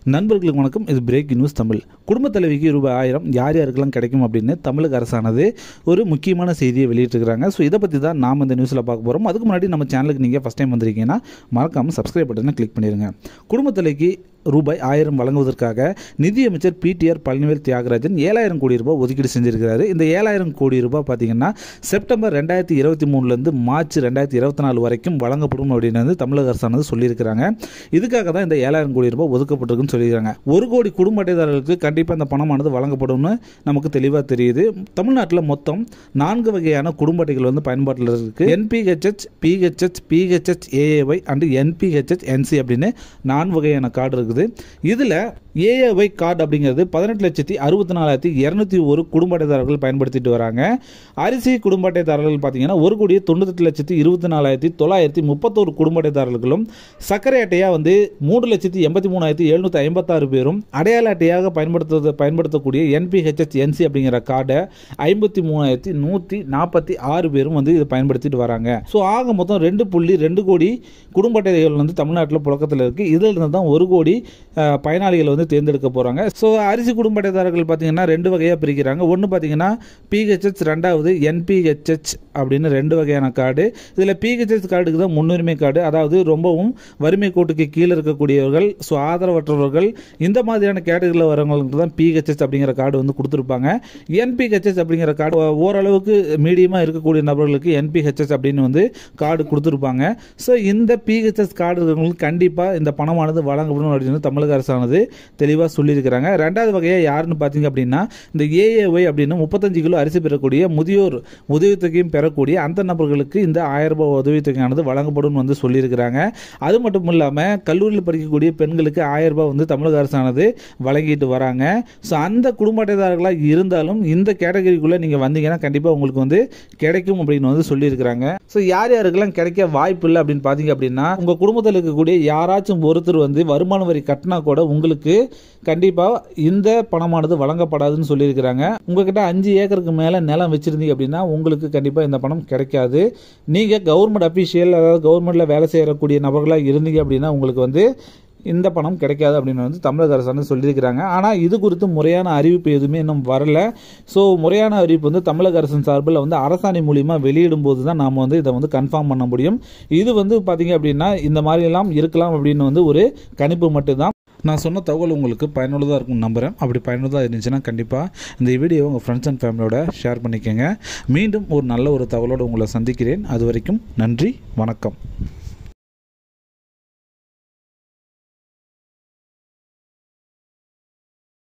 நண்பர்களுக்கு வணக்கம் இது பிரேக் நியூஸ் தமிழ் குடும்ப தலைவிக்கு ரூபாய் ஆயிரம் யார் யாருக்கெல்லாம் கிடைக்கும் அப்படின்னு தமிழக அரசானது ஒரு முக்கியமான செய்தியை வெளியிட்டிருக்கிறாங்க ஸோ இதை பற்றி தான் நாம் இந்த நியூஸில் பார்க்க போகிறோம் அதுக்கு முன்னாடி நம்ம சேனலுக்கு நீங்கள் ஃபஸ்ட் டைம் வந்திருக்கீங்கன்னா மறக்காமல் சப்ஸ்கிரைப் பட்டனை கிளிக் பண்ணிடுங்க குடும்ப தலைவிக்கு ரூபாய் ஆயிரம் வழங்குவதற்காக நிதியமைச்சர் பிடிஆர் பழனிவேல் தியாகராஜன் ஏழாயிரம் கோடி ரூபாய் ஒதுக்கீடு செஞ்சிருக்கிறாரு இந்த ஏழாயிரம் கோடி ரூபாய் பார்த்தீங்கன்னா செப்டம்பர் ரெண்டாயிரத்தி இருபத்தி மூணுலேருந்து மார்ச் ரெண்டாயிரத்தி இருபத்தி நாலு வரைக்கும் வழங்கப்படும் அப்படின்னு வந்து தமிழக அரசானது சொல்லியிருக்கிறாங்க இதுக்காக தான் இந்த ஏழாயிரம் கோடி ரூபாய் ஒதுக்கப்பட்டிருக்குன்னு சொல்லியிருக்காங்க ஒரு கோடி குடும்ப அட்டைதாரர்களுக்கு கண்டிப்பாக இந்த பணமானது வழங்கப்படும்னு நமக்கு தெளிவாக தெரியுது தமிழ்நாட்டில் மொத்தம் நான்கு வகையான குடும்ப அட்டைகள் வந்து பயன்பாட்டில் இருக்கு NPHH PHH PHH AAY and NPHH NC அப்படின்னு நான்கு வகையான கார்டு இருக்குது இதில் ஏஏஒய் கார்டு அப்படிங்கிறது பதினெட்டு லட்சத்தி அறுபத்தி நாலாயிரத்தி இரநூத்தி ஒரு குடும்ப அட்டைதாரர்கள் பயன்படுத்திட்டு வராங்க அரிசி குடும்ப அட்டைதாரர்கள் பார்த்தீங்கன்னா ஒரு கோடி தொண்ணூத்தெட்டு லட்சத்தி இருபத்தி நாலாயிரத்தி தொள்ளாயிரத்தி முப்பத்தோரு குடும்ப அட்டைதாரர்களும் சர்க்கரை அட்டையாக வந்து மூன்று லட்சத்தி எண்பத்தி மூணாயிரத்தி எழுநூற்றி ஐம்பத்தாறு பேரும் அடையாள அட்டையாக பயன்படுத்துவது பயன்படுத்தக்கூடிய என்பிஹெச்எச் என்சி அப்படிங்கிற கார்டை ஐம்பத்தி மூணாயிரத்தி நூற்றி நாற்பத்தி ஆறு பேரும் வந்து இதை பயன்படுத்திட்டு வராங்க ஸோ ஆக மொத்தம் ரெண்டு புள்ளி ரெண்டு கோடி குடும்ப அட்டைகள் வந்து தமிழ்நாட்டில் புழக்கத்தில் இருக்குது இதில் இருந்து தான் ஒரு கோடி அஹ், பயனாளிகள் வந்து தேர்ந்தெடுக்க போகிறாங்க ஸோ அரிசி குடும்ப அட்டைதாரர்கள் பார்த்தீங்கன்னா ரெண்டு வகையாக பிரிக்கிறாங்க ஒன்று பார்த்தீங்கன்னா பிஹெச்ஹெச் ரெண்டாவது என்பிஹெச்ஹெச் அப்படின்னு ரெண்டு வகையான கார்டு இதில் பிஹெச்ஹெச் கார்டுக்கு தான் முன்னுரிமை கார்டு அதாவது ரொம்பவும் வறுமை கோட்டுக்கு கீழே இருக்கக்கூடியவர்கள் ஸோ ஆதரவற்றவர்கள் இந்த மாதிரியான கேட்டகரியில் வரவங்களுக்கு தான் பிஹெச்ஹெச் அப்படிங்கிற கார்டு வந்து கொடுத்துருப்பாங்க என்பிஹெச்எஸ் அப்படிங்கிற கார்டு ஓரளவுக்கு மீடியமாக இருக்கக்கூடிய நபர்களுக்கு என்பிஹெச்எஸ் அப்படின்னு வந்து கார்டு கொடுத்துருப்பாங்க ஸோ இந்த பிஹெச்எஸ் கார்டு இருக்கிறவங்களுக்கு கண்டிப்பாக இந்த பணமானது வழங்கப்படும் அப்படின்னு தமிழக அரசானது தெளிவாக சொல்லியிருக்கிறாங்க ரெண்டாவது வகையாக யாருன்னு பார்த்தீங்க அப்படின்னா இந்த ஏஏஒய் அப்படின்னு முப்பத்தஞ்சு கிலோ அரிசி பெறக்கூடிய முதியோர் உதவித்தொகையும் பெறக்கூடிய அந்த நபர்களுக்கு இந்த ஆயிரம் ரூபாய் உதவித்தொகையானது வழங்கப்படும் வந்து சொல்லியிருக்கிறாங்க அது மட்டும் இல்லாமல் கல்லூரியில் படிக்கக்கூடிய பெண்களுக்கு ஆயிரம் ரூபாய் வந்து தமிழக அரசானது வழங்கிட்டு வராங்க ஸோ அந்த குடும்ப அட்டைதாரர்களாக இருந்தாலும் இந்த கேட்டகரிக்குள்ளே நீங்கள் வந்தீங்கன்னா கண்டிப்பாக உங்களுக்கு வந்து கிடைக்கும் அப்படின்னு வந்து சொல்லியிருக்கிறாங்க ஸோ யார் யாருக்கெல்லாம் கிடைக்க வாய்ப்பு இல்லை அப்படின்னு பார்த்தீங்க அப்படின்னா உங்கள் குடும்பத்தில் இருக்கக்கூடிய யாராச்சும் ஒருத்தர் வந்து வருமான வரி கட்டினா கூட உங்களுக்கு கண்டிப்பாக இந்த பணமானது வழங்கப்படாதுன்னு சொல்லியிருக்கிறாங்க உங்ககிட்ட அஞ்சு ஏக்கருக்கு மேலே நிலம் வச்சுருந்தீங்க அப்படின்னா உங்களுக்கு கண்டிப்பாக இந்த பணம் கிடைக்காது நீங்கள் கவர்மெண்ட் அஃபீஷியல் அதாவது கவர்மெண்ட்டில் வேலை செய்யக்கூடிய நபர்களாக இருந்தீங்க அப்படின்னா உங்களுக்கு வந்து இந்த பணம் கிடைக்காது அப்படின்னு வந்து தமிழக அரசாங்கம் சொல்லியிருக்கிறாங்க ஆனால் இது குறித்து முறையான அறிவிப்பு எதுவுமே இன்னும் வரல ஸோ முறையான அறிவிப்பு வந்து தமிழக அரசின் சார்பில் வந்து அரசாணை மூலியமா வெளியிடும் போது தான் நாம் வந்து இதை வந்து கன்ஃபார்ம் பண்ண முடியும் இது வந்து பார்த்தீங்க அப்படின்னா இந்த மாதிரியெல்லாம் இருக்கலாம் அப்படின்னு வந்து ஒரு கணிப்பு மட்டும்தான் நான் சொன்ன தகவல் உங்களுக்கு பயனுள்ளதாக இருக்கும் நம்புகிறேன் அப்படி பயனுள்ளதாக இருந்துச்சுன்னா கண்டிப்பாக இந்த வீடியோவை உங்கள் ஃப்ரெண்ட்ஸ் அண்ட் ஃபேமிலியோட ஷேர் பண்ணிக்கோங்க மீண்டும் ஒரு நல்ல ஒரு தகவலோடு உங்களை சந்திக்கிறேன் அது வரைக்கும் நன்றி வணக்கம்